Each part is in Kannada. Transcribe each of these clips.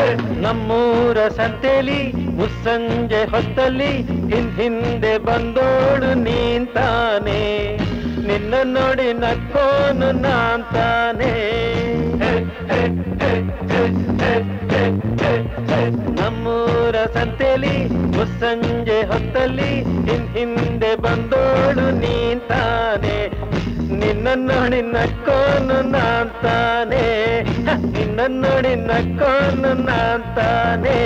ನಮ್ಮೂರ ಸಂತೆಲಿ ಮುಸ್ಸಂಜೆ ಹೊತ್ತಲ್ಲಿ ಹಿಂದ್ ಹಿಂದೆ ಬಂದೋಳು ನೀಂತಾನೆ ನಿನ್ನ ನೋಡಿ ನಕ್ಕೋನು ನಾಂತಾನೆ ನಮ್ಮೂರ ಸಂತೆಲಿ ಮುಸ್ಸಂಜೆ ಹೊತ್ತಲ್ಲಿ ಹಿಂದ್ ಹಿಂದೆ ಬಂದೋಳು ನೀಂತಾನೆ ನಿನ್ನ ನೋಡಿ ನಕ್ಕೋನು ನಾಂತಾನೆ ನಿನ್ನ ನೋಡಿ ನಕ್ಕೋನು ನಾಂತಾನೆ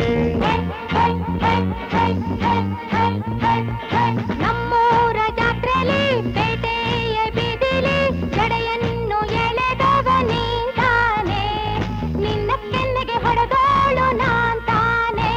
ನಮ್ಮೂರ ಜಾತ್ರೆಲಿ ಪೇಟೆಯ ಬೀದಿಲಿ ಜಡೆಯನ್ನು ಎಳೆದವ ನೀಂತಾನೆ ನಿನ್ನ ಕೆನ್ನೆಗೆ ಹೊಡೆದೋಳು ನಾನ್ ತಾನೆ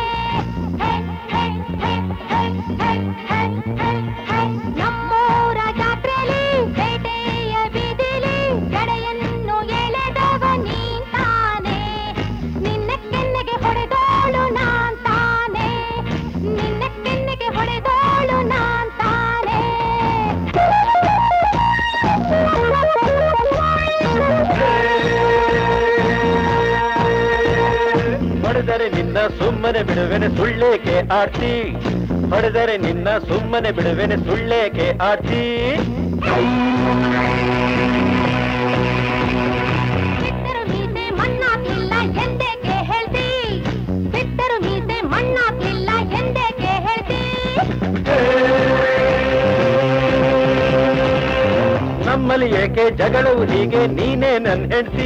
ನಮ್ಮೂರ ಜಾತ್ರೆಲಿ ಪೇಟೆಯ ಬೀದಿಲಿ ಜಡೆಯನ್ನು ಎಳೆದವ ನೀಂತಾನೆ ನಿನ್ನ ಕೆನ್ನೆಗೆ ಹೊಡೆದೋಳು ನಾನ್ ತಾನೆ ನಿನ್ನ ಕೆನ್ನೆಗೆ ಹೊಡೆದೋಳು ನಾನ್ ತಾನೆ ಹೊಡೆದರೆ ನಿನ್ನ ಸುಮ್ಮನೆ ಬಿಡುವೆನೆ ಸುಳ್ಳೇಕೆ ಆಡ್ತಿ ಹೊಡೆದರೆ ನಿನ್ನ ಸುಮ್ಮನೆ ಬಿಡುವೆನೆ ಸುಳ್ಳೇಕೆ ಆಡ್ತಿ ಬಿಟ್ಟರು ಮೀಸೆ ಮಣ್ಣಾಗ್ಲಿಲ್ಲ ಎಂದೇಕೆ ಹೇಳ್ತಿ ಬಿಟ್ಟರು ಮೀಸೆ ಮಣ್ಣಾಗ್ಲಿಲ್ಲ ಎಂದೇಕೆ ಹೇಳ್ತಿ ನಮ್ಮಲ್ಲಿ ಏಕೆ ಜಗಳವು ಹೀಗೆ ನೀನೇ ನನ್ ಹೆಂಡ್ತಿ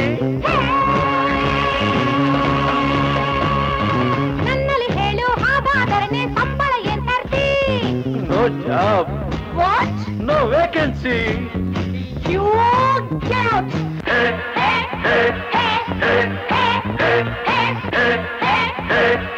ನನ್ನಲ್ಲಿ ಹೇಳು ಹಾಗಾದರೆ ಸಂಬಳ ಏನ್ ತರ್ತಿ no job what no vacancy you get out Hey, hey, hey, hey, hey, hey, hey, hey, hey.